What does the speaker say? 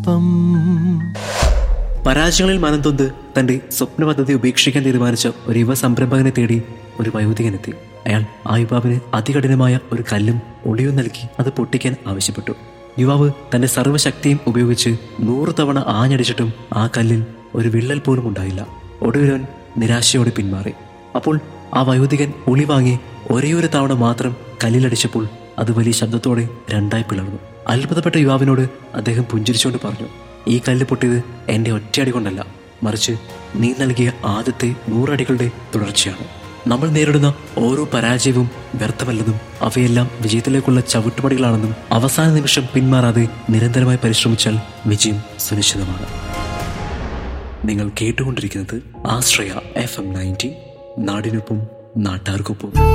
ശാപം പരാജയങ്ങളിൽ മനം തൊന്ന് തന്റെ സ്വപ്ന പദ്ധതി ഉപേക്ഷിക്കാൻ തീരുമാനിച്ച ഒരു യുവ സംരംഭകനെ തേടി ഒരു വയോധികനെത്തി അയാൾ ആ യുവാവിന് അതികഠിനമായ ഒരു കല്ലും ഒളിയും നൽകി അത് പൊട്ടിക്കാൻ ആവശ്യപ്പെട്ടു യുവാവ് തന്റെ സർവ്വശക്തിയും ഉപയോഗിച്ച് നൂറ് തവണ ആഞ്ഞടിച്ചിട്ടും ആ കല്ലിൽ ഒരു വിള്ളൽ പോലും ഉണ്ടായില്ല ഒടുവിലവൻ നിരാശയോടെ പിന്മാറി അപ്പോൾ ആ വയോധികൻ ഒളി വാങ്ങി ഒരേയൊരു തവണ മാത്രം കല്ലിലടിച്ചപ്പോൾ അത് വലിയ ശബ്ദത്തോടെ രണ്ടായി പിളർന്നു അത്ഭുതപ്പെട്ട യുവാവിനോട് അദ്ദേഹം പുഞ്ചിരിച്ചുകൊണ്ട് പറഞ്ഞു ഈ കല്ല് പൊട്ടിയത് എന്റെ ഒറ്റയടി കൊണ്ടല്ല മറിച്ച് നീ നൽകിയ ആദ്യത്തെ നൂറടികളുടെ തുടർച്ചയാണ് നമ്മൾ നേരിടുന്ന ഓരോ പരാജയവും വ്യർത്ഥമല്ലെന്നും അവയെല്ലാം വിജയത്തിലേക്കുള്ള ചവിട്ടുപടികളാണെന്നും അവസാന നിമിഷം പിന്മാറാതെ നിരന്തരമായി പരിശ്രമിച്ചാൽ വിജയം സുനിശ്ചിതമാണ് നിങ്ങൾ കേട്ടുകൊണ്ടിരിക്കുന്നത് ആശ്രയ എഫ് എം നയൻറ്റി നാടിനൊപ്പം നാട്ടാർക്കൊപ്പം